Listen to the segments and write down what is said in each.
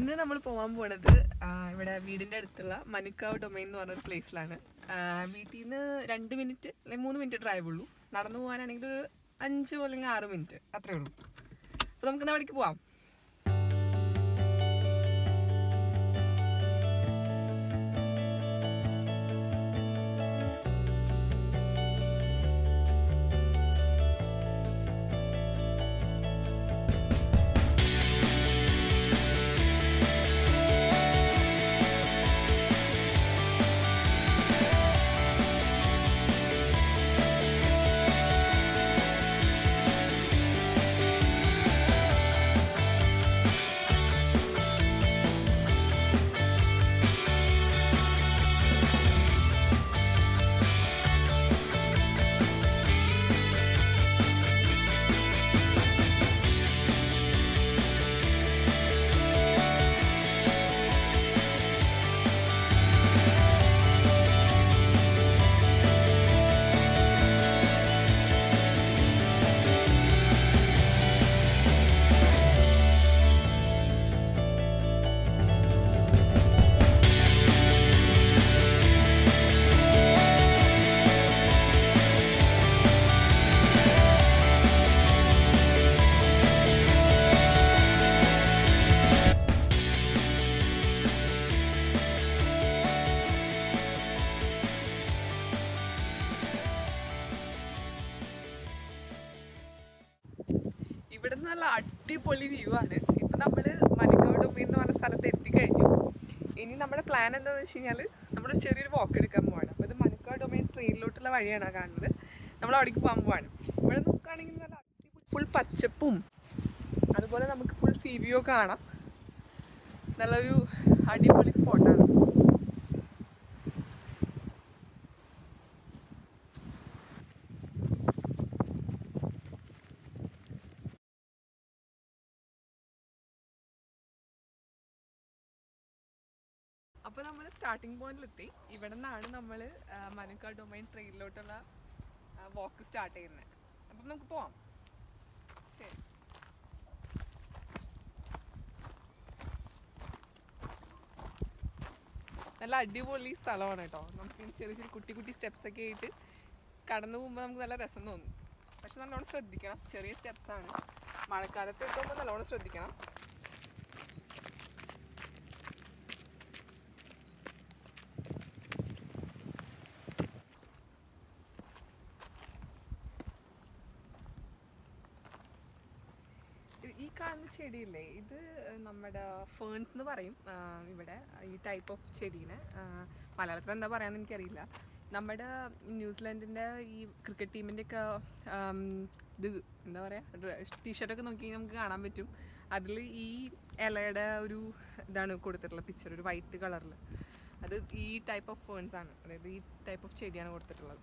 ഇന്ന് നമ്മൾ പോകാൻ പോണത് ആ, ഇവിടെ വീടിന്റെ അടുത്തുള്ള മനുക്കാവ് ഡൊമൈൻ എന്ന് പറഞ്ഞൊരു പ്ലേസിലാണ് വീട്ടിൽ നിന്ന് രണ്ട് മിനിറ്റ് അല്ലെങ്കിൽ മൂന്ന് മിനിറ്റ് ഡ്രൈവ് ഉള്ളൂ നടന്നു പോകാനാണെങ്കിൽ ഒരു അഞ്ച് അല്ലെങ്കിൽ ആറ് മിനിറ്റ് അത്രേ ഉള്ളൂ അപ്പോൾ നമുക്ക് ഇന്ന് അവിടേക്ക് പോവാം ഇവിടെ നല്ല അടിപൊളി വ്യൂ ആണ് ഇപ്പൊ നമ്മള് മനുക്കാവ് ഡൊമൈൻ എന്ന് പറഞ്ഞ സ്ഥലത്ത് എത്തിക്കഴിഞ്ഞു ഇനി നമ്മുടെ പ്ലാൻ എന്താണെന്ന് വെച്ച് കഴിഞ്ഞാൽ നമ്മൾ ചെറിയൊരു വാക്ക് എടുക്കാൻ പോവാണ് അപ്പോൾ ഇത് മനുക്കാവ് ഡൊമൈൻ ട്രെയിനിലോട്ടുള്ള വഴിയാണ് ആ കാണുന്നത് നമ്മൾ അവിടേക്ക് പോകാൻ പോവാണ് ഇവിടെ നോക്കുകയാണെങ്കിൽ നല്ല അടിപൊളി ഫുൾ പച്ചപ്പും അതുപോലെ നമുക്ക് ഫുൾ സി വ്യൂ ഒക്കെ കാണാം നല്ലൊരു അടിപൊളി സ്പോട്ടാണ് അപ്പോൾ നമ്മൾ സ്റ്റാർട്ടിംഗ് പോയിന്റിലെത്തി ഇവിടെ നിന്നാണ് നമ്മൾ മനുക്കാ ഡൊമൈൻ ട്രെയിനിലോട്ടുള്ള വാക്ക് സ്റ്റാർട്ട് ചെയ്യുന്നത് അപ്പം നമുക്ക് പോവാം ശരി നല്ല അടിപൊളി സ്ഥലമാണ് കേട്ടോ നമുക്ക് ഇങ്ങനെ ചെറിയ ചെറിയ കുട്ടി കുട്ടി സ്റ്റെപ്സ് ഒക്കെ ആയിട്ട് കടന്നു പോകുമ്പോൾ നമുക്ക് നല്ല രസം തോന്നും പക്ഷെ നല്ലോണം ശ്രദ്ധിക്കണം ചെറിയ സ്റ്റെപ്സ് ആണ് മഴക്കാലത്ത് എത്തുമ്പോൾ നല്ലോണം ശ്രദ്ധിക്കണം ഇത് ഈ കാണുന്ന ചെടിയില്ലേ ഇത് നമ്മുടെ ഫേൺസ് എന്ന് പറയും ആ, ഇവിടെ ഈ ടൈപ്പ് ഓഫ് ചെടീനെ ആ, മലയാളത്തിൽ എന്താ പറയാന്ന് എനിക്കറിയില്ല നമ്മുടെ ന്യൂസിലാൻഡിൻ്റെ ഈ ക്രിക്കറ്റ് ടീമിൻ്റെ ഒക്കെ ഇത് എന്താ പറയുക ടീഷർട്ടൊക്കെ നോക്കി നമുക്ക് കാണാൻ പറ്റും അതിൽ ഈ ഇലയുടെ ഒരു ഇതാണ് കൊടുത്തിട്ടുള്ളത് പിക്ചർ ഒരു വൈറ്റ് കളറിൽ അത് ഈ ടൈപ്പ് ഓഫ് ഫേൺസ് ആണ് അതായത് ഈ ടൈപ്പ് ഓഫ് ചെടിയാണ് കൊടുത്തിട്ടുള്ളത്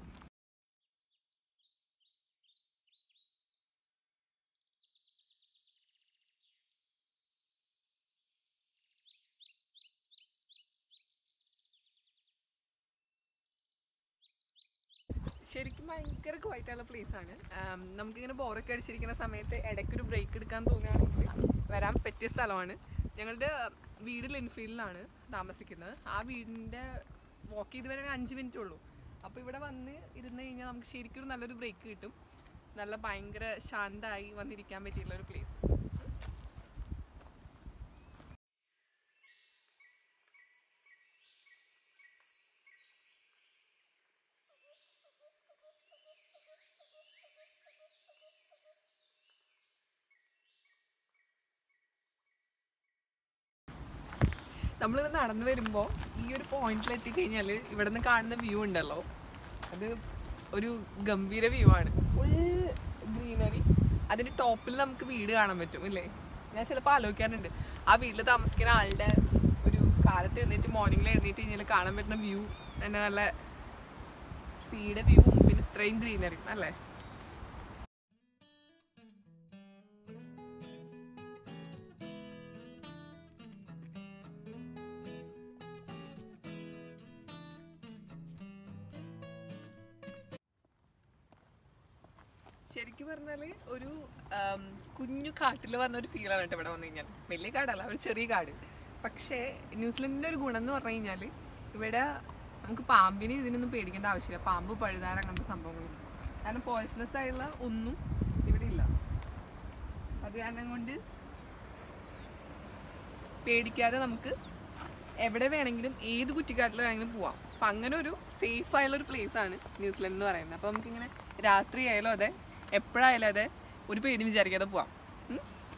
ശരിക്കും ഭയങ്കര ക്വൈറ്റായുള്ള പ്ലേസ് ആണ് ആം, നമുക്കിങ്ങനെ ബോറൊക്കെ അടിച്ചിരിക്കുന്ന സമയത്ത് ഇടയ്ക്കൊരു ബ്രേക്ക് എടുക്കാൻ തോന്നുകയാണെങ്കിൽ വരാൻ പറ്റിയ സ്ഥലമാണ് ഞങ്ങളുടെ വീട് ലിൻഫീൽഡിലാണ് താമസിക്കുന്നത് ആ വീടിൻ്റെ വാക്ക് ചെയ്ത് വരാൻ അഞ്ച് മിനിറ്റ് ഉള്ളൂ അപ്പോൾ ഇവിടെ വന്ന് ഇരുന്ന് കഴിഞ്ഞാൽ നമുക്ക് ശരിക്കും ഒരു നല്ലൊരു ബ്രേക്ക് കിട്ടും നല്ല ഭയങ്കര ശാന്തമായി വന്നിരിക്കാൻ പറ്റിയുള്ള ഒരു പ്ലേസ് നമ്മളിത് നടന്നു വരുമ്പോൾ ഈ ഒരു പോയിന്റിൽ എത്തിക്കഴിഞ്ഞാൽ ഇവിടെ നിന്ന് കാണുന്ന വ്യൂ ഉണ്ടല്ലോ അത് ഒരു ഗംഭീര വ്യൂ ആണ് ഫുൾ ഗ്രീനറി അതിന്റെ ടോപ്പിൽ നമുക്ക് വീട് കാണാൻ പറ്റും ഇല്ലേ ഞാൻ ചിലപ്പോൾ ആലോചിക്കാറുണ്ട് ആ വീട്ടിൽ താമസിക്കുന്ന ആളുടെ ഒരു കാലത്ത് എഴുന്നേറ്റ് മോർണിംഗിൽ എഴുന്നേറ്റ് കഴിഞ്ഞാൽ കാണാൻ പറ്റുന്ന വ്യൂ തന്നെ നല്ല സീയുടെ വ്യൂവും പിന്നെ ഇത്രയും ഗ്രീനറിയും അല്ലേ ശരിക്കും പറഞ്ഞാല് ഒരു ആം, കുഞ്ഞു കാട്ടിൽ വന്ന ഒരു ഫീലാണ് കേട്ടോ ഇവിടെ വന്നു കഴിഞ്ഞാൽ വലിയ കാടല്ല ഒരു ചെറിയ കാട് പക്ഷേ ന്യൂസിലൻഡിൻ്റെ ഒരു ഗുണം എന്ന് പറഞ്ഞു കഴിഞ്ഞാൽ ഇവിടെ നമുക്ക് പാമ്പിനെ ഇതിനൊന്നും പേടിക്കേണ്ട ആവശ്യമില്ല പാമ്പ് പഴുതാൻ അങ്ങനത്തെ സംഭവങ്ങളൊന്നും കാരണം പോയ്സണസ് ആയിട്ടുള്ള ഒന്നും ഇവിടെ ഇല്ല അത് കാരണം കൊണ്ട് പേടിക്കാതെ നമുക്ക് എവിടെ വേണമെങ്കിലും ഏത് കുറ്റിക്കാട്ടിൽ വേണമെങ്കിലും പോവാം അപ്പം അങ്ങനെ ഒരു സേഫ് ആയുള്ള ഒരു പ്ലേസ് ആണ് ന്യൂസിലൻഡ് എന്ന് പറയുന്നത് അപ്പോൾ നമുക്കിങ്ങനെ രാത്രി ആയാലും അതെ എപ്പോഴായാലും അതെ ഒരു പേടി വിചാരിക്കാതെ പോവാം ഉം?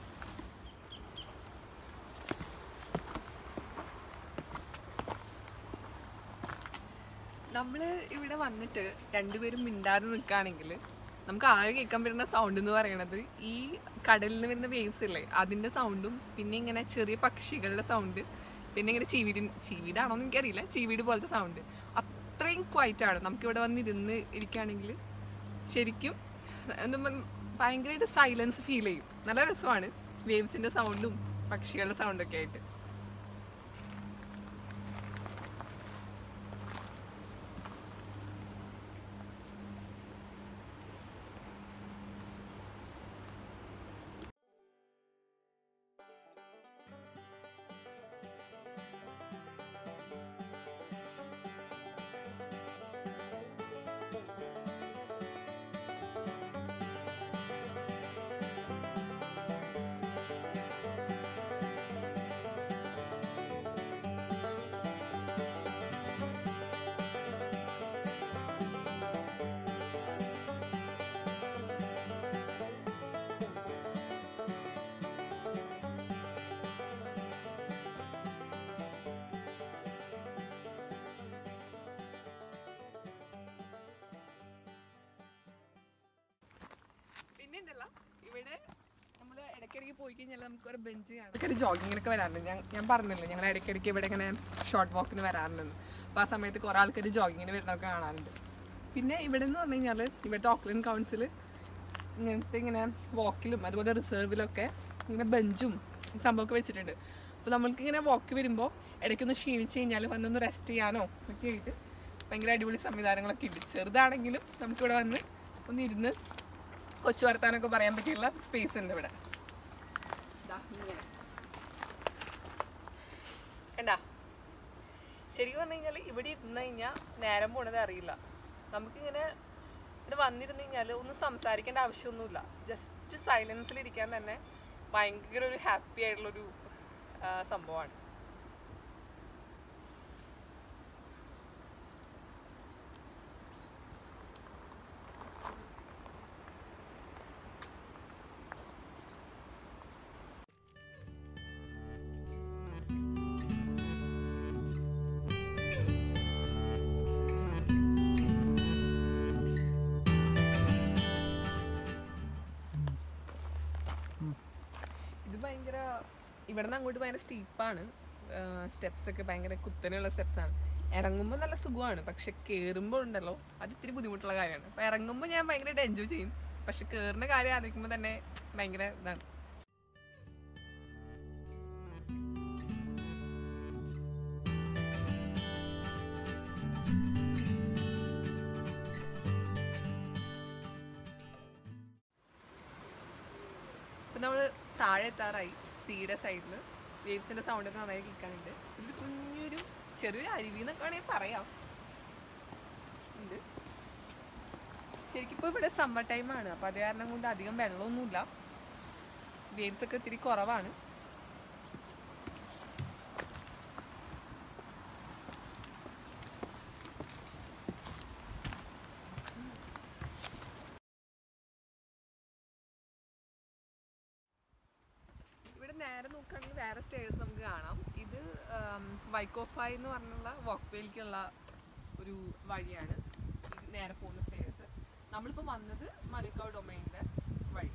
നമ്മൾ ഇവിടെ വന്നിട്ട് രണ്ടുപേരും മിണ്ടാതെ നിൽക്കുകയാണെങ്കിൽ നമുക്ക് ആകെ കേൾക്കാൻ വരുന്ന സൗണ്ട് എന്ന് പറയുന്നത് ഈ കടലിൽ നിന്ന് വരുന്ന വേവ്സ് ഇല്ലേ അതിൻ്റെ സൗണ്ടും പിന്നെ ഇങ്ങനെ ചെറിയ പക്ഷികളുടെ സൗണ്ട് പിന്നെ ഇങ്ങനെ ചീവീടി ചീവീടാണോ എന്ന് എനിക്കറിയില്ല ചീവീട് പോലത്തെ സൗണ്ട് അത്രയും ക്വൈറ്റാണ് നമുക്കിവിടെ വന്ന് ഇരുന്ന് ഇരിക്കുകയാണെങ്കിൽ ശരിക്കും എന്താ പറയുക, ഭയങ്കരമായിട്ട് സൈലൻസ് ഫീൽ ചെയ്യും നല്ല രസമാണ് വേവ്സിൻ്റെ സൗണ്ടും പക്ഷികളുടെ സൗണ്ടൊക്കെ ആയിട്ട് പിന്നെ ഉണ്ടല്ലോ ഇവിടെ നമ്മൾ ഇടയ്ക്കിടയ്ക്ക് പോയി കഴിഞ്ഞാൽ നമുക്ക് ഒരു ബെഞ്ച് കാണാം ഇടയ്ക്കൊരു ജോഗിങ്ങിനൊക്കെ വരാറുണ്ട് ഞാൻ ഞാൻ പറഞ്ഞില്ലേ ഞങ്ങൾ ഇടയ്ക്കിടയ്ക്ക് ഇവിടെ ഇങ്ങനെ ഷോർട്ട് വാക്കിന് വരാറുണ്ടെന്ന് അപ്പോൾ ആ സമയത്ത് കുറേ ആൾക്കാർ ജോഗിങ്ങിന് വരുന്നതൊക്കെ കാണാറുണ്ട് പിന്നെ ഇവിടെ എന്ന് പറഞ്ഞു കഴിഞ്ഞാൽ ഇവിടുത്തെ ഓക്ലൻഡ് കൗൺസിൽ ഇങ്ങനത്തെ ഇങ്ങനെ വാക്കിലും അതുപോലെ റിസർവിലൊക്കെ ഇങ്ങനെ ബെഞ്ചും സംഭവമൊക്കെ വെച്ചിട്ടുണ്ട് അപ്പോൾ നമ്മൾക്ക് ഇങ്ങനെ വാക്ക് വരുമ്പോൾ ഇടയ്ക്കൊന്ന് ക്ഷീണിച്ച് കഴിഞ്ഞാൽ വന്നൊന്ന് റെസ്റ്റ് ചെയ്യാനോ ഒക്കെ ആയിട്ട് ഭയങ്കര അടിപൊളി സംവിധാനങ്ങളൊക്കെ ഉണ്ട് ചെറുതാണെങ്കിലും നമുക്കിവിടെ വന്ന് ഒന്ന് ഇരുന്ന് കൊച്ചു വർത്താനൊക്കെ പറയാൻ പറ്റിയുള്ള സ്പേസ് ഉണ്ട് ഇവിടെ ദാ ഇങ്ങനെ. കണ്ടാ ശരിക്കും പറഞ്ഞു കഴിഞ്ഞാൽ ഇവിടെ ഇരുന്ന് കഴിഞ്ഞാൽ നേരം പോണത് അറിയില്ല നമുക്കിങ്ങനെ ഇവിടെ വന്നിരുന്ന് കഴിഞ്ഞാൽ ഒന്നും സംസാരിക്കേണ്ട ആവശ്യമൊന്നുമില്ല ജസ്റ്റ് സൈലൻസിൽ ഇരിക്കാൻ തന്നെ ഭയങ്കര ഒരു ഹാപ്പി ആയിട്ടുള്ളൊരു ആ, സംഭവമാണ് ഇത് ഭയങ്കര ഇവിടെ നിന്ന് അങ്ങോട്ട് ഭയങ്കര സ്റ്റീപ്പാണ് സ്റ്റെപ്സ് ഒക്കെ ഭയങ്കര കുത്തനെയുള്ള സ്റ്റെപ്സ് ആണ് ഇറങ്ങുമ്പോൾ നല്ല സുഖമാണ് പക്ഷെ കയറുമ്പോൾ ഉണ്ടല്ലോ അത് ഇത്തിരി ബുദ്ധിമുട്ടുള്ള കാര്യമാണ് അപ്പോൾ ഇറങ്ങുമ്പോൾ ഞാൻ ഭയങ്കരമായിട്ട് എൻജോയ് ചെയ്യും പക്ഷെ കയറുന്ന കാര്യം ആലോചിക്കുമ്പോൾ തന്നെ ഭയങ്കര ഇതാണ് ഇപ്പം നമ്മൾ താഴെ എത്താറായി സീയുടെ സൈഡിൽ വേവ്സിൻ്റെ സൗണ്ടൊക്കെ നന്നായി കേൾക്കാനുണ്ട് ഒരു കുഞ്ഞൊരു ചെറിയൊരു അരുവി എന്നൊക്കെ വേണമെങ്കിൽ പറയാം ഉണ്ട് ശരിക്കും ഇപ്പോൾ ഇവിടെ സമ്മർ ടൈമാണ് അപ്പോൾ അത് കാരണം കൊണ്ട് അധികം വെള്ളമൊന്നുമില്ല വേവ്സ് ഒക്കെ ഇത്തിരി കുറവാണ് ഇവിടെ നേരെ നോക്കുകയാണെങ്കിൽ വേറെ സ്റ്റേഴ്സ് നമുക്ക് കാണാം ഇത് വൈക്കോഫായ് എന്ന് പറഞ്ഞുള്ള വാക്ക് വേയിലേക്കുള്ള ഒരു വഴിയാണ് ഇത് നേരെ പോകുന്ന സ്റ്റേഴ്സ് നമ്മളിപ്പോൾ വന്നത് മനുക്കാവ് ഡൊമൈൻ്റെ വഴി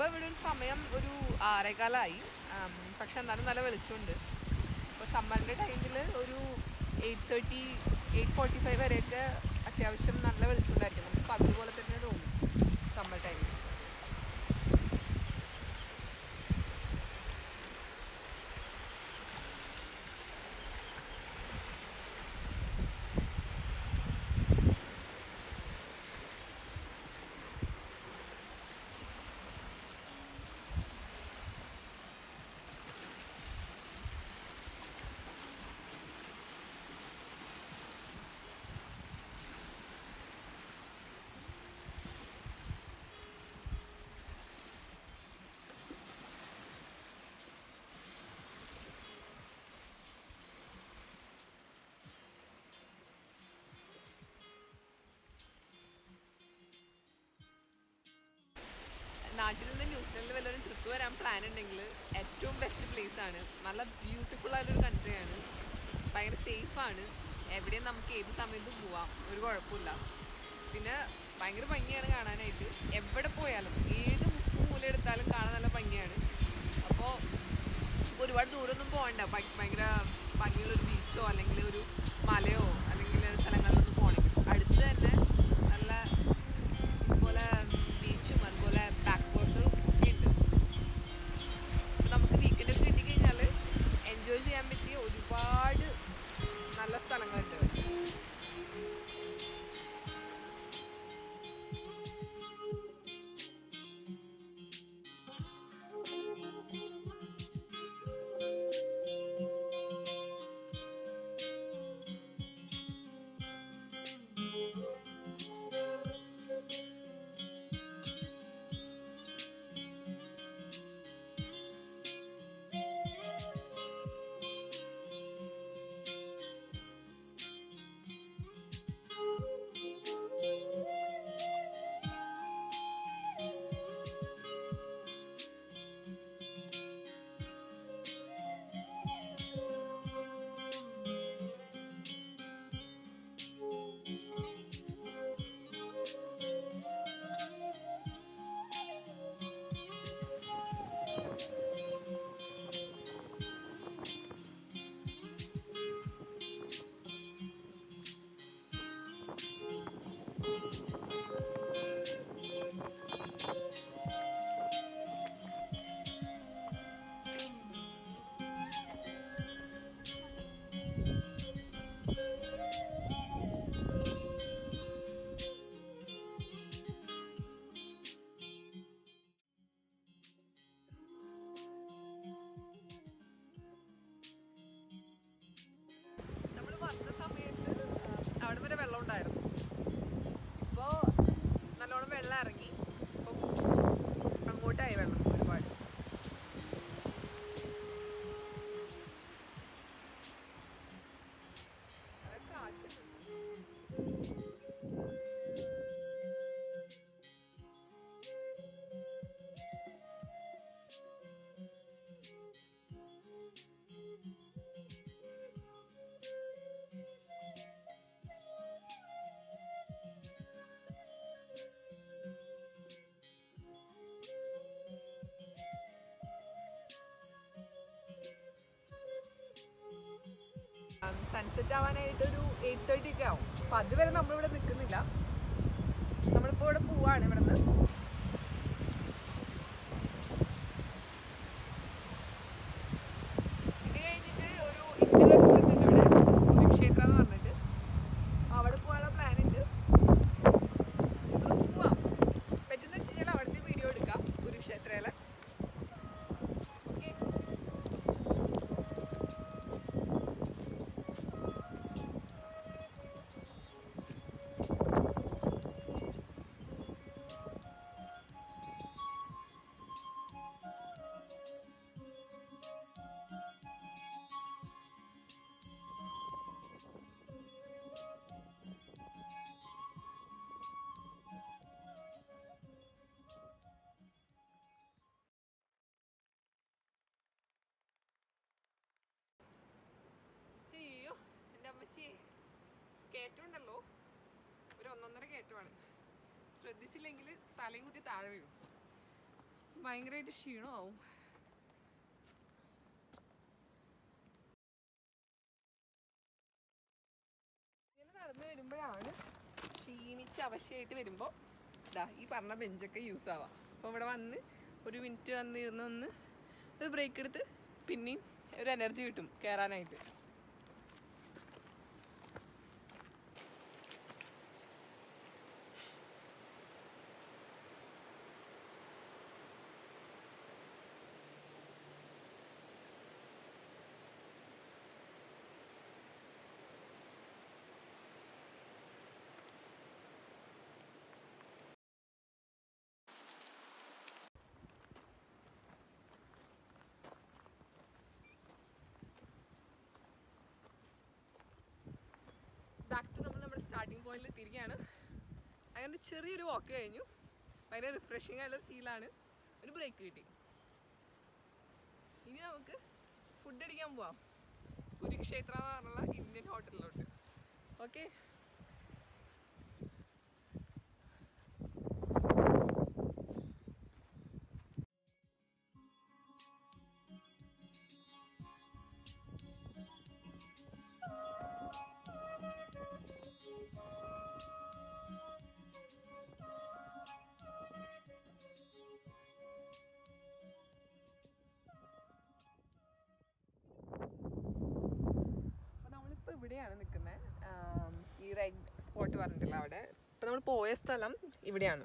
ഇപ്പോൾ ഇവിടെ ഒരു സമയം ഒരു ആറേകാലായി ആം, പക്ഷെ എന്നാലും നല്ല വെളിച്ചമുണ്ട് ഇപ്പോൾ സമ്മറിൻ്റെ ടൈമിൽ ഒരു eight thirty eight forty five വരെയൊക്കെ അത്യാവശ്യം നല്ല വെളിച്ചമുണ്ടായിരിക്കും നമുക്ക് പകൽ പോലെ തന്നെ തോന്നും സമ്മർ ടൈമിൽ നാട്ടിൽ നിന്ന് ന്യൂസിലൻഡിൽ വല്ലൊരു ട്രിപ്പ് വരാൻ പ്ലാൻ ഉണ്ടെങ്കിൽ ഏറ്റവും ബെസ്റ്റ് പ്ലേസ് ആണ് നല്ല ബ്യൂട്ടിഫുൾ ആയൊരു കൺട്രിയാണ് ഭയങ്കര സേഫ് ആണ് എവിടെയും നമുക്ക് ഏത് സമയത്തും പോവാം ഒരു കുഴപ്പമില്ല പിന്നെ ഭയങ്കര ഭംഗിയാണ് കാണാനായിട്ട് എവിടെ പോയാലും ഏത് മുക്കും മൂല എടുത്താലും കാണാൻ നല്ല ഭംഗിയാണ് അപ്പോൾ ഒരുപാട് ദൂരമൊന്നും പോകണ്ട ഭ- ഭയങ്കര ഭംഗിയുള്ളൊരു ബീച്ചോ അല്ലെങ്കിൽ ഒരു മലയോ അല്ലെങ്കിൽ സ്ഥലങ്ങളിലൊന്നും പോകണമെങ്കിൽ അടുത്ത് തന്നെ നല്ല ഇതുപോലെ ബീച്ചും അതുപോലെ ബാക്ക് വാട്ടറും ഒക്കെ ഉണ്ട് അപ്പൊ നമുക്ക് വീക്കെൻഡ് ഒക്കെ കിട്ടിക്കഴിഞ്ഞാൽ എൻജോയ് ചെയ്യാൻ പറ്റിയ ഒരുപാട് നല്ല സ്ഥലങ്ങളുണ്ട് ഇവിടെ. നമ്മൾ വന്ന സമയത്ത് ആ, അവിടെ വരെ വെള്ളം ഉണ്ടായിരുന്നു ഇപ്പോൾ നല്ലോണം വെള്ളം ഇറങ്ങി ഇപ്പോൾ അങ്ങോട്ടായി വെള്ളം ഒരുപാട് അത് കാറ്റുണ്ട്. സൺസെറ്റ് ആവാനായിട്ട് ഒരു എയ്റ്റ് തേർട്ടി ഒക്കെ ആവും അപ്പം അതുവരെ നമ്മളിവിടെ നിൽക്കുന്നില്ല നമ്മളിപ്പോൾ ഇവിടെ പോവാണ് ഇവിടെ നിന്ന് ഇത് കഴിഞ്ഞിട്ട് ഒരു ഇന്ത്യൻ റെസ്റ്റോറൻറ്റ് ഉണ്ട് ഇവിടെ കുരുക്ഷേത്ര എന്ന് പറഞ്ഞിട്ട് അവിടെ പോകാനുള്ള പ്ലാൻ ഉണ്ട് നമുക്ക് പോവാം പറ്റുന്ന വെച്ച് കഴിഞ്ഞാൽ അവിടുത്തെ വീഡിയോ എടുക്കാം കുരുക്ഷേത്രയിലെ ഓക്കെ അയ്യോ എൻ്റെ അമ്മച്ചി കയറ്റമുണ്ടല്ലോ ഒരു ഒന്നൊന്നര കയറ്റമാണ് ശ്രദ്ധിച്ചില്ലെങ്കിൽ തലയും കുത്തി താഴെ വീഴും ഭയങ്കരമായിട്ട് ക്ഷീണമാവും ഇങ്ങനെ നടന്നു വരുമ്പോഴാണ് ക്ഷീണിച്ച് അവശയായിട്ട് വരുമ്പോൾ ഇതാ ഈ പറഞ്ഞ ബെഞ്ചൊക്കെ യൂസ് ആവാം അപ്പോൾ ഇവിടെ വന്ന് ഒരു മിനിറ്റ് വന്ന് ഇരുന്ന് ഒന്ന് ഒരു ബ്രേക്ക് എടുത്ത് പിന്നെയും ഒരു എനർജി കിട്ടും കയറാനായിട്ട് ബാക്ക് ടു നമ്മൾ നമ്മുടെ സ്റ്റാർട്ടിങ് പോയിന്റിൽ തിരികെയാണ് അങ്ങനെ ഒരു ചെറിയൊരു വാക്ക് കഴിഞ്ഞു ഭയങ്കര റിഫ്രഷിങ് ആയിട്ടുള്ള ഫീലാണ് ഒരു ബ്രേക്ക് കിട്ടി ഇനി നമുക്ക് ഫുഡ് അടിക്കാൻ പോവാം കുരുക്ഷേത്ര എന്ന് പറഞ്ഞുള്ള ഇന്ത്യൻ ഹോട്ടലിലോട്ട് ഓക്കെ അപ്പോൾ നമ്മളിപ്പോൾ ഇവിടെയാണ് നിൽക്കുന്നത് ഈ റെഡ് സ്പോട്ട് പറഞ്ഞിട്ടില്ല അവിടെ ഇപ്പോൾ നമ്മൾ പോയ സ്ഥലം ഇവിടെയാണ്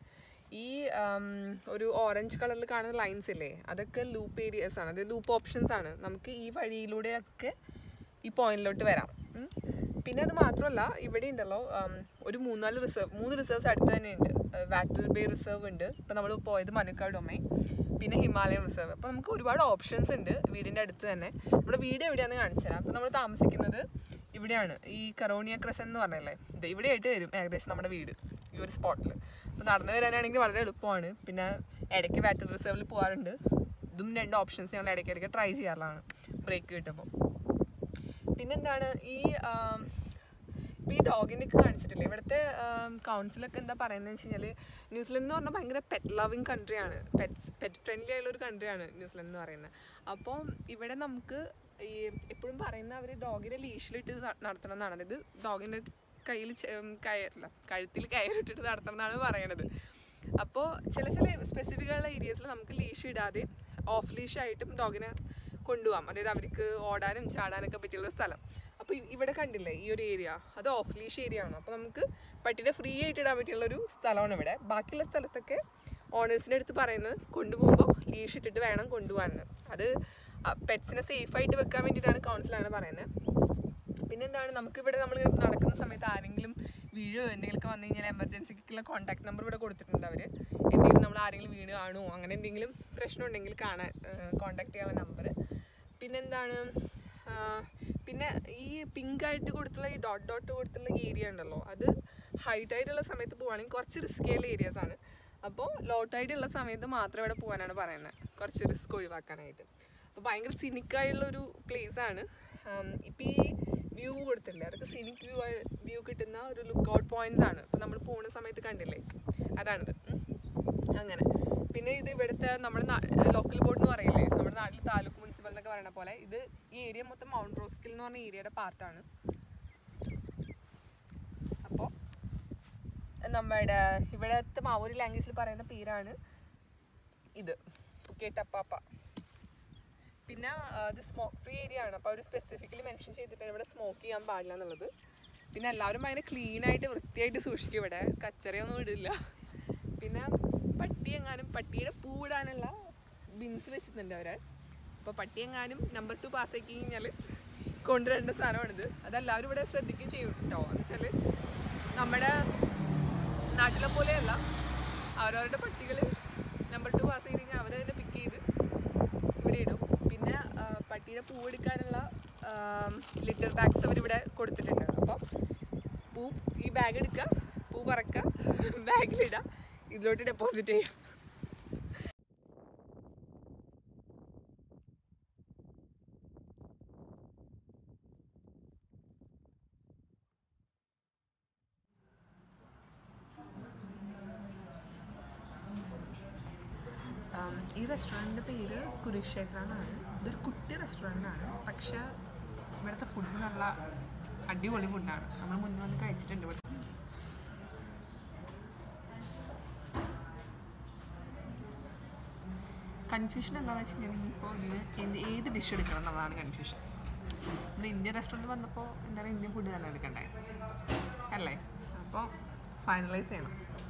ഈ ആം, ഒരു ഓറഞ്ച് കളറിൽ കാണുന്ന ലൈൻസ് ഇല്ലേ അതൊക്കെ ലൂപ്പ് ഏരിയസ് ആണ് അത് ലൂപ്പ് ഓപ്ഷൻസ് ആണ് നമുക്ക് ഈ വഴിയിലൂടെയൊക്കെ ഈ പോയിന്റിലോട്ട് വരാം ഉം. പിന്നെ അത് മാത്രമല്ല ഇവിടെ ഉണ്ടല്ലോ ആം, ഒരു മൂന്നാല് റിസർവ് മൂന്ന് റിസർവ്സ് അടുത്ത് തന്നെ ഉണ്ട് വാറ്റൽ ബേ റിസർവ് ഉണ്ട് ഇപ്പം നമ്മൾ പോയത് മനുക്കാട് ഡൊമൈൻ പിന്നെ ഹിമാലയൻ റിസർവ് അപ്പോൾ നമുക്ക് ഒരുപാട് ഓപ്ഷൻസ് ഉണ്ട് വീടിൻ്റെ അടുത്ത് തന്നെ നമ്മുടെ വീട് എവിടെയാണെന്ന് കാണിച്ചു തരാം അപ്പോൾ നമ്മൾ താമസിക്കുന്നത് ഇവിടെയാണ് ഈ കറോണിയ ക്രസൻ എന്ന് പറഞ്ഞല്ലേ ഇത് ഇവിടെയായിട്ട് വരും ഏകദേശം നമ്മുടെ വീട് ഈ ഒരു സ്പോട്ടിൽ അപ്പോൾ നടന്നു വരാനാണെങ്കിൽ വളരെ എളുപ്പമാണ് പിന്നെ ഇടയ്ക്ക് വാറ്റൽ റിസർവിൽ പോകാറുണ്ട് ഇതും രണ്ട് ഓപ്ഷൻസ് ഞങ്ങൾ ഇടയ്ക്ക് ഇടയ്ക്ക് ട്രൈ ചെയ്യാറുള്ളതാണ് ബ്രേക്ക് കിട്ടുമ്പോൾ പിന്നെന്താണ് ഈ ആം, ഇപ്പൊ ഈ ഡോഗിനെ ഒക്കെ കാണിച്ചിട്ടില്ലേ ഇവിടുത്തെ കൗൺസിലൊക്കെ എന്താ പറയുന്നത് വെച്ച് കഴിഞ്ഞാൽ ന്യൂസിലൻഡ് എന്ന് പറഞ്ഞാൽ ഭയങ്കര പെറ്റ് ലവിങ് കൺട്രിയാണ് പെറ്റ്സ് പെറ്റ് ഫ്രണ്ട്ലി ആയുള്ള ഒരു കൺട്രിയാണ് ന്യൂസിലൻഡ് എന്ന് പറയുന്നത് അപ്പോൾ ഇവിടെ നമുക്ക് ഈ എപ്പോഴും പറയുന്ന അവർ ഡോഗിനെ ലീഷിലിട്ട് ന- നടത്തണം എന്നാണ് അതായത് ഡോഗിൻ്റെ കയ്യിൽ കയറില്ല കഴുത്തിൽ കയറിട്ടിട്ട് നടത്തണം എന്നാണ് പറയണത് അപ്പോൾ ചില ചില സ്പെസിഫിക് ആയുള്ള ഏരിയസിൽ നമുക്ക് ലീഷ് ഇടാതെ ഓഫ് ലീഷ് ആയിട്ടും ഡോഗിനെ കൊണ്ടുപോകാം അതായത് അവർക്ക് ഓടാനും ചാടാനൊക്കെ പറ്റിയുള്ള സ്ഥലം അപ്പോൾ ഇവിടെ കണ്ടില്ലേ ഈ ഒരു ഏരിയ അത് ഓഫ് ലീഷ് ഏരിയ ആണ് അപ്പോൾ നമുക്ക് പട്ടിനെ ഫ്രീ ആയിട്ട് ഇടാൻ പറ്റിയുള്ള ഒരു സ്ഥലമാണ് ഇവിടെ ബാക്കിയുള്ള സ്ഥലത്തൊക്കെ ഓണേഴ്സിൻ്റെ അടുത്ത് പറയുന്നത് കൊണ്ടുപോകുമ്പോൾ ലീഷ് ഇട്ടിട്ട് വേണം കൊണ്ടുപോകാൻ അത് പെറ്റ്സിനെ സേഫ് ആയിട്ട് വെക്കാൻ വേണ്ടിയിട്ടാണ് കൗൺസിൽ അങ്ങനെ പറയുന്നത് പിന്നെന്താണ് നമുക്കിവിടെ നമ്മൾ നടക്കുന്ന സമയത്ത് ആരെങ്കിലും വീഴോ എന്തെങ്കിലുമൊക്കെ വന്നു കഴിഞ്ഞാൽ എമർജൻസിക്കുള്ള കോൺടാക്ട് നമ്പർ ഇവിടെ കൊടുത്തിട്ടുണ്ട് അവർ എന്തെങ്കിലും നമ്മൾ ആരെങ്കിലും വീണ് കാണുമോ അങ്ങനെ എന്തെങ്കിലും പ്രശ്നം ഉണ്ടെങ്കിൽ കാണാൻ കോൺടാക്ട് ചെയ്യാനുള്ള നമ്പർ പിന്നെന്താണ് ആ, പിന്നെ ഈ പിങ്ക് ആയിട്ട് കൊടുത്തുള്ള ഈ ഡോട്ട് ഡോട്ട് കൊടുത്തുള്ള ഏരിയ ഉണ്ടല്ലോ അത് ഹൈറ്റ് ആയിട്ടുള്ള സമയത്ത് പോവുകയാണെങ്കിൽ കുറച്ച് റിസ്കി ആയുള്ള ഏരിയാസ് ആണ് അപ്പോൾ ലോ ടൈഡ് ഉള്ള സമയത്ത് മാത്രം ഇവിടെ പോകാനാണ് പറയുന്നത് കുറച്ച് റിസ്ക് ഒഴിവാക്കാനായിട്ട് അപ്പോൾ ഭയങ്കര സിനിക്കായുള്ള ഒരു പ്ലേസ് ആണ് ഇപ്പം ഈ വ്യൂ കൊടുത്തില്ലേ അതൊക്കെ സിനിക് വ്യൂ വ്യൂ കിട്ടുന്ന ഒരു ലുക്ക് ഔട്ട് പോയിന്റ്സ് ആണ് അപ്പോൾ നമ്മൾ പോകുന്ന സമയത്ത് കണ്ടില്ലേ അതാണിത് ഉം. അങ്ങനെ പിന്നെ ഇത് ഇവിടുത്തെ നമ്മുടെ ലോക്കൽ ബോർഡ് എന്ന് പറയില്ലേ നമ്മുടെ നാട്ടിൽ താലൂക്ക് മുനിസിപ്പൽ എന്നൊക്കെ പറയുന്ന പോലെ ഇത് ഈ ഏരിയ മൊത്തം മൗണ്ട് റോസ്കിൽ എന്ന് പറഞ്ഞ ഏരിയയുടെ പാർട്ടാണ് അപ്പോൾ നമ്മുടെ ഇവിടുത്തെ മാവൂരി ലാംഗ്വേജിൽ പറയുന്ന പേരാണ് ഇത് പുക്കേട്ടപ്പാപ്പ പിന്നെ ആ, ഇത് സ്മോക്ക് ഫ്രീ ഏരിയ ആണ് അപ്പോൾ അവർ സ്പെസിഫിക്കലി മെൻഷൻ ചെയ്തിട്ടാണ് ഇവിടെ സ്മോക്ക് ചെയ്യാൻ പാടില്ല എന്നുള്ളത് പിന്നെ എല്ലാവരും ഭയങ്കര ക്ലീൻ ആയിട്ട് വൃത്തിയായിട്ട് സൂക്ഷിക്കും ഇവിടെ കച്ചറയൊന്നും ഇടില്ല പിന്നെ പട്ടി എങ്ങാനും പട്ടിയുടെ പൂവിടാനുള്ള ബിൻസ് വെച്ചിട്ടുണ്ട് അവർ അപ്പോൾ പട്ടി എങ്ങാനും നമ്പർ ടു പാസ്സാക്കി കഴിഞ്ഞാൽ കൊണ്ടുവരേണ്ട സാധനമാണിത് അതെല്ലാവരും ഇവിടെ ശ്രദ്ധിക്കുകയും ചെയ്യും കേട്ടോ എന്ന് വെച്ചാൽ നമ്മുടെ നാട്ടിലെ പോലെയല്ല അവരവരുടെ പട്ടികൾ നമ്പർ ടു പാസ് ചെയ്ത് കഴിഞ്ഞാൽ അവർ തന്നെ പിക്ക് ചെയ്ത് ഇവിടെ ഇടും പിന്നെ ആ, പട്ടിയുടെ പൂവെടുക്കാനുള്ള ലിറ്റർ ബാഗ്സ് അവരിവിടെ കൊടുത്തിട്ടുണ്ട് അപ്പോൾ പൂ ഈ ബാഗ് എടുക്കുക പൂ പറക്കുക ബാഗിലിടുക ഇതിലോട്ട് ഡെപ്പോസിറ്റ് ചെയ്യുക ആം, ഈ റെസ്റ്റോറൻറ്റിൻ്റെ പേര് കുരുക്ഷേത്ര എന്നാണ് ഇതൊരു കുട്ടി റെസ്റ്റോറൻ്റ് ആണ് പക്ഷെ ഇവിടുത്തെ ഫുഡ് നല്ല അടിപൊളി ഫുഡാണ് നമ്മൾ മുന്നേ വന്ന് കഴിച്ചിട്ടുണ്ട് ഇവിടെ കൺഫ്യൂഷൻ എന്താണെന്ന് വെച്ച് കഴിഞ്ഞാൽ ഇപ്പോൾ ഇതിന് എന്ത് ഏത് ഡിഷ് എടുക്കണം എന്നുള്ളതാണ് കൺഫ്യൂഷൻ നമ്മൾ ഇന്ത്യൻ റെസ്റ്റോറൻറ്റ് വന്നപ്പോൾ എന്താണ് ഇന്ത്യൻ ഫുഡ് തന്നെ എടുക്കണ്ടേ അല്ലേ അപ്പോൾ ഫൈനലൈസ് ചെയ്യണം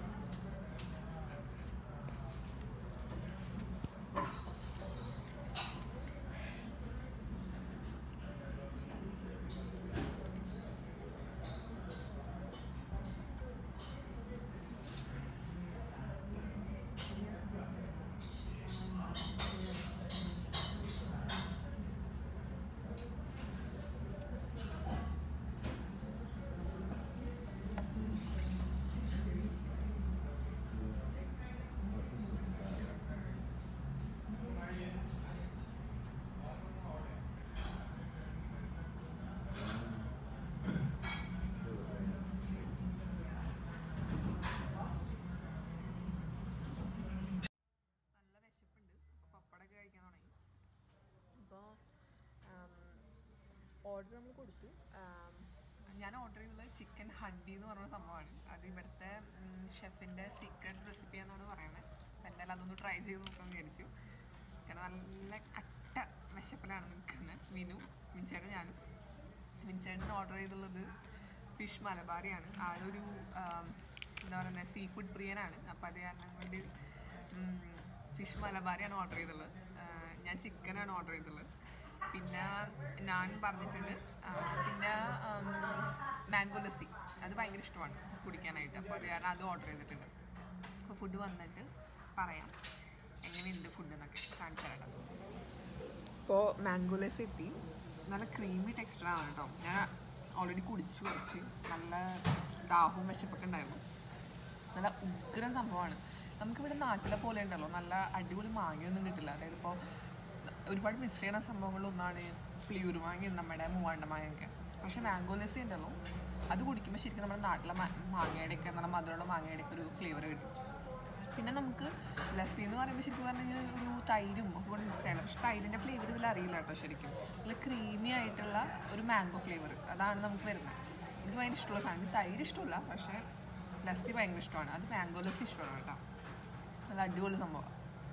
നല്ല വിശപ്പുണ്ട് അപ്പോൾ പപ്പടമൊക്കെ കഴിക്കാൻ തുടങ്ങി അപ്പോൾ ഓർഡർ നമ്മൾ കൊടുത്തു ആം, ഞാൻ ഓർഡർ ചെയ്തത് ചിക്കൻ ഹണ്ടി എന്ന് പറഞ്ഞ സംഭവമാണ് അത് ഇവിടുത്തെ ഷെഫിൻ്റെ സീക്രട്ട് റെസിപ്പി എന്നാണ് പറയുന്നത് എന്തായാലും അതൊന്ന് ട്രൈ ചെയ്ത് നോക്കാമെന്ന് വിചാരിച്ചു കാരണം നല്ല കട്ട വിശപ്പിലാണ് നിൽക്കുന്നത് വിനു മിൻചേട്ടൻ ഞാനും മിൻചേട്ടൻ ഓർഡർ ചെയ്തുള്ളത് ഫിഷ് മലബാറിയാണ് ആളൊരു ആം, എന്താ പറയുക സീ ഫുഡ് പ്രിയനാണ് അപ്പോൾ അത് കാരണം കൊണ്ട് ഫിഷ് മലബാറിയാണ് ഓർഡർ ചെയ്തുള്ളത് ആ, ഞാൻ ചിക്കനാണ് ഓർഡർ ചെയ്തുള്ളത് പിന്നെ ഞാൻ പറഞ്ഞിട്ടുണ്ട് ആ, പിന്നെ മാംഗോ ലസ്സി അത് ഭയങ്കര ഇഷ്ടമാണ് കുടിക്കാനായിട്ട് അപ്പോൾ അത് കാരണം അത് ഓർഡർ ചെയ്തിട്ടുണ്ട് അപ്പോൾ ഫുഡ് വന്നിട്ട് പറയാം എങ്ങനെയുണ്ട് ഫുഡ് എന്നൊക്കെ കാണിച്ചു തരാം ഇപ്പോൾ മാംഗോ ലസ്സി എത്തി നല്ല ക്രീമി ടെക്സ്ചറാണ് കേട്ടോ ഞാൻ ഓൾറെഡി കുടിച്ചു കുറച്ച് നല്ല ദാഹവും വിശപ്പൊക്കെ ഉണ്ടായിരുന്നു നല്ല ഉഗ്രം സംഭവമാണ് നമുക്കിവിടെ നാട്ടിലെ പോലെ ഉണ്ടല്ലോ നല്ല അടിപൊളി മാങ്ങയൊന്നും കിട്ടില്ല അതായത് ഇപ്പോൾ ഒരുപാട് മിസ് ചെയ്യണ സംഭവങ്ങളൊന്നാണ് പുളിയൂർ മാങ്ങ നമ്മുടെ മൂവാണ്ട മാങ്ങയൊക്കെ പക്ഷെ മാംഗോ ലസ്സി ഉണ്ടല്ലോ അത് കുടിക്കുമ്പോൾ ശരിക്കും നമ്മുടെ നാട്ടിലെ മാ- മാങ്ങയുടെയൊക്കെ നല്ല മധുരമുള്ള മാങ്ങയുടെയൊക്കെ ഒരു ഫ്ലേവർ കിട്ടും പിന്നെ നമുക്ക് ലസ്സി എന്ന് പറയുമ്പോൾ ശരിക്കും പറഞ്ഞു കഴിഞ്ഞാൽ ഒരു തൈരും ഒക്കെ കൂടെ മിക്സ് ചെയ്യണം പക്ഷെ തൈരിൻ്റെ ഫ്ലേവർ ഇതിൽ അറിയില്ല കേട്ടോ ശരിക്കും നല്ല ക്രീമി ആയിട്ടുള്ള ഒരു മാംഗോ ഫ്ലേവർ അതാണ് നമുക്ക് വരുന്നത് എനിക്ക് ഭയങ്കര ഇഷ്ടമുള്ള സാധനം എനിക്ക് തൈര് ഇഷ്ടമല്ല പക്ഷേ ലസ്സി ഭയങ്കര ഇഷ്ടമാണ് അത് മാംഗോ ലസ്സി ഇഷ്ടമാണ് കേട്ടോ നല്ല അടിപൊളി സംഭവം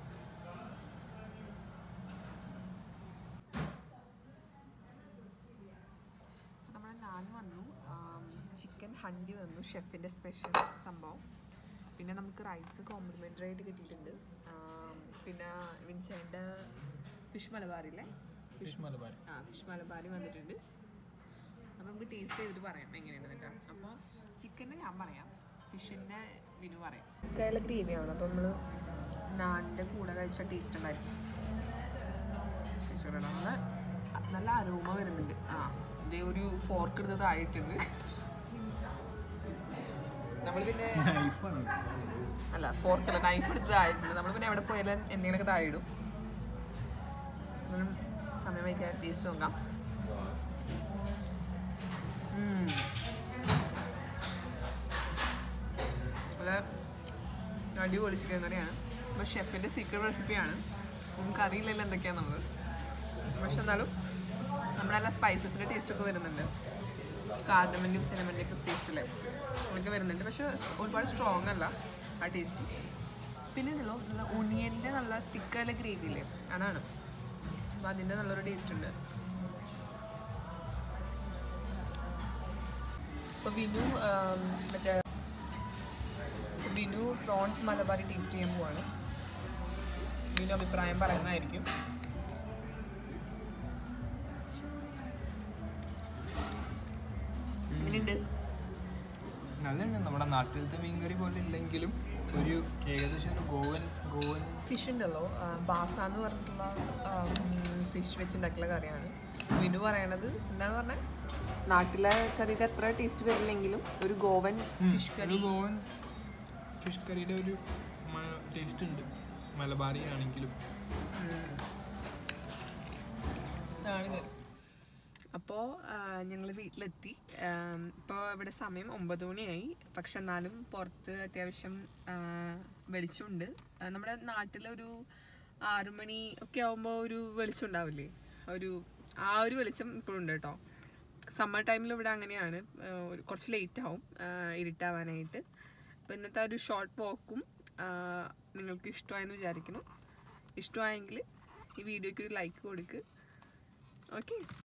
നമ്മുടെ നാൻ വന്നു ചിക്കൻ ഹണ്ടി വന്നു ഷെഫിൻ്റെ സ്പെഷ്യൽ സംഭവം പിന്നെ നമുക്ക് റൈസ് കോംപ്ലിമെൻ്ററി ആയിട്ട് കിട്ടിയിട്ടുണ്ട് ആം, പിന്നെ വിൻസേൻ്റെ ഫിഷ് മലബാറില്ലേ ഫിഷ് മലബാർ ആ ഫിഷ് മലബാറി വന്നിട്ടുണ്ട് അപ്പോൾ നമുക്ക് ടേസ്റ്റ് ചെയ്തിട്ട് പറയാം എങ്ങനെയാണ് കേട്ടോ അപ്പോൾ ചിക്കൻ്റെ ഞാൻ പറയാം ഫിഷിൻ്റെ വിനു പറയാം കയ്യിലെ ഗ്രേവിയാണ് അപ്പോൾ നമ്മൾ നാനിൻ്റെ കൂടെ കഴിച്ച ടേസ്റ്റ് ഉണ്ടായിരിക്കും കഴിച്ചോളാം. നല്ല നല്ല അരോമ വരുന്നുണ്ട് ആ ഇതേ ഒരു ഫോർക്ക് എടുത്ത് താഴെയിട്ടുണ്ട് നമ്മൾ പിന്നെ നൈഫാണ് അല്ല ഫോർക്കല്ല നൈഫ് എടുത്ത് താഴെയിട്ടുണ്ട് നമ്മൾ പിന്നെ എവിടെ പോയാലും എന്തെങ്കിലുമൊക്കെ താഴെ ഇടും എന്നാലും സമയം വയ്ക്കാൻ ടേസ്റ്റ് നോക്കാം ഉം. നല്ല അടിപൊളി ചിക്കൻ കറിയാണ് അപ്പോൾ ഷെഫിൻ്റെ സീക്രട്ട് റെസിപ്പിയാണ് നമുക്ക് അറിയില്ലല്ലോ എന്തൊക്കെയാണെന്നുള്ളത് പക്ഷെ എന്നാലും നമ്മുടെ നല്ല സ്പൈസസിൻ്റെ ടേസ്റ്റൊക്കെ വരുന്നുണ്ട് കാർഡമൻ്റെയും സിനമൻ്റെ ഒക്കെ ടേസ്റ്റിലെ അതൊക്കെ വരുന്നുണ്ട് പക്ഷെ ഒരുപാട് സ്ട്രോങ് അല്ല ആ ടേസ്റ്റ് പിന്നെ ഉണ്ടല്ലോ നല്ല ഒണിയൻ്റെ നല്ല തിക്കല ഗ്രേവി ഇല്ലേ അതാണ് അപ്പോൾ അതിൻ്റെ നല്ലൊരു ടേസ്റ്റ് ഉണ്ട് അപ്പോൾ വിനു ആം, മറ്റേ വിനു പ്രോൺസ് മലബാറി ടേസ്റ്റ് ചെയ്യാൻ പോവാണ് വിനു അഭിപ്രായം പറയുന്നതായിരിക്കും എങ്ങനെയുണ്ട് നല്ലുണ്ട് നമ്മുടെ നാട്ടിലത്തെ മീൻകറി പോലെ ഇല്ലെങ്കിലും ഒരു ഏകദേശം ഒരു ഗോവൻ ഗോവൻ ഫിഷ് ഉണ്ടല്ലോ ആ, ബാസ എന്ന് പറഞ്ഞിട്ടുള്ള ഫിഷ് വെച്ചുണ്ടാക്കിയുള്ള കറിയാണ് വിനു പറയണത് എന്താണ് പറഞ്ഞത് നാട്ടിലെ കറിയുടെ അത്ര ടേസ്റ്റ് വരില്ലെങ്കിലും ഒരു ഗോവൻ ഫിഷ് ഒരു കറി ഗോവൻ ഫിഷ് കറിയുടെ ഒരു ടേസ്റ്റ് ഉണ്ട് മലബാറി ആണെങ്കിലും ആണിത് അപ്പോൾ ഞങ്ങൾ വീട്ടിലെത്തി ഇപ്പോൾ ഇവിടെ സമയം ഒമ്പത് മണിയായി പക്ഷെ എന്നാലും പുറത്ത് അത്യാവശ്യം ആ, വെളിച്ചമുണ്ട് ആ, നമ്മുടെ നാട്ടിലൊരു ആറ് മണി ഒക്കെ ആകുമ്പോൾ ഒരു വെളിച്ചം ഉണ്ടാവില്ലേ ഒരു ആ ഒരു വെളിച്ചം ഇപ്പോഴും ഉണ്ട് കേട്ടോ സമ്മർ ടൈമിൽ ഇവിടെ അങ്ങനെയാണ് ആ, ഒരു കുറച്ച് ലേറ്റ് ആവും ആ, ഇരുട്ടാവാനായിട്ട് അപ്പോൾ ഇന്നത്തെ ആ ഒരു ഷോർട്ട് വാക്കും നിങ്ങൾക്ക് ഇഷ്ടമായെന്ന് വിചാരിക്കുന്നു ഇഷ്ടമായെങ്കിൽ ഈ വീഡിയോയ്ക്ക് ഒരു ലൈക്ക് കൊടുക്ക് ഓക്കെ